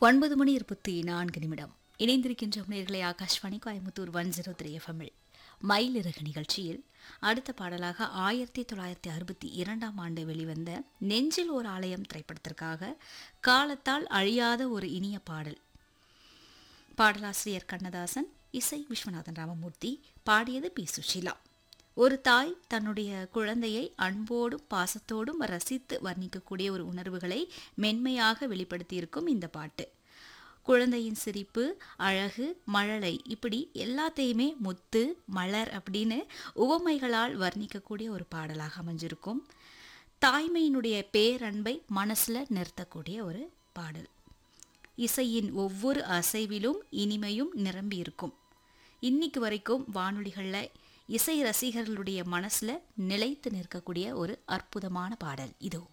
ஒன்பது மணி இருபத்தி நான்கு நிமிடம் இணைந்திருக்கின்ற நேர்களை Akashvani Coimbatore one zero three எஃப்எம்மில் மயிலிறகு நிகழ்ச்சியில் அடுத்த பாடலாக ஆயிரத்தி தொள்ளாயிரத்தி அறுபத்தி இரண்டாம் ஆண்டு வெளிவந்த நெஞ்சில் ஒரு ஆலயம் திரைப்படத்திற்காக காலத்தால் அழியாத ஒரு இனிய பாடல் பாடலாசிரியர் கண்ணதாசன் இசை விஸ்வநாதன் ராமமூர்த்தி பாடியது பி சுஷீலா ஒரு தாய் தன்னுடைய குழந்தையை அன்போடும் பாசத்தோடும் ரசித்து வர்ணிக்கக்கூடிய ஒரு உணர்வுகளை மென்மையாக வெளிப்படுத்தியிருக்கும் இந்த பாட்டு குழந்தையின் சிரிப்பு அழகு மழலை இப்படி எல்லாத்தையுமே முத்து மலர் அப்படின்னு உவமைகளால் வர்ணிக்கக்கூடிய ஒரு பாடலாக அமைஞ்சிருக்கும் தாய்மையினுடைய பேரன்பை மனசுல நிறுத்தக்கூடிய ஒரு பாடல் இசையின் ஒவ்வொரு அசைவிலும் இனிமையும் நிரம்பி இருக்கும் இன்னைக்கு வரைக்கும் வானொலிகளில் இசை ரசிகர்களுடைய மனசுல நிலைத்து நிற்கக்கூடிய ஒரு அற்புதமான பாடல் இதோ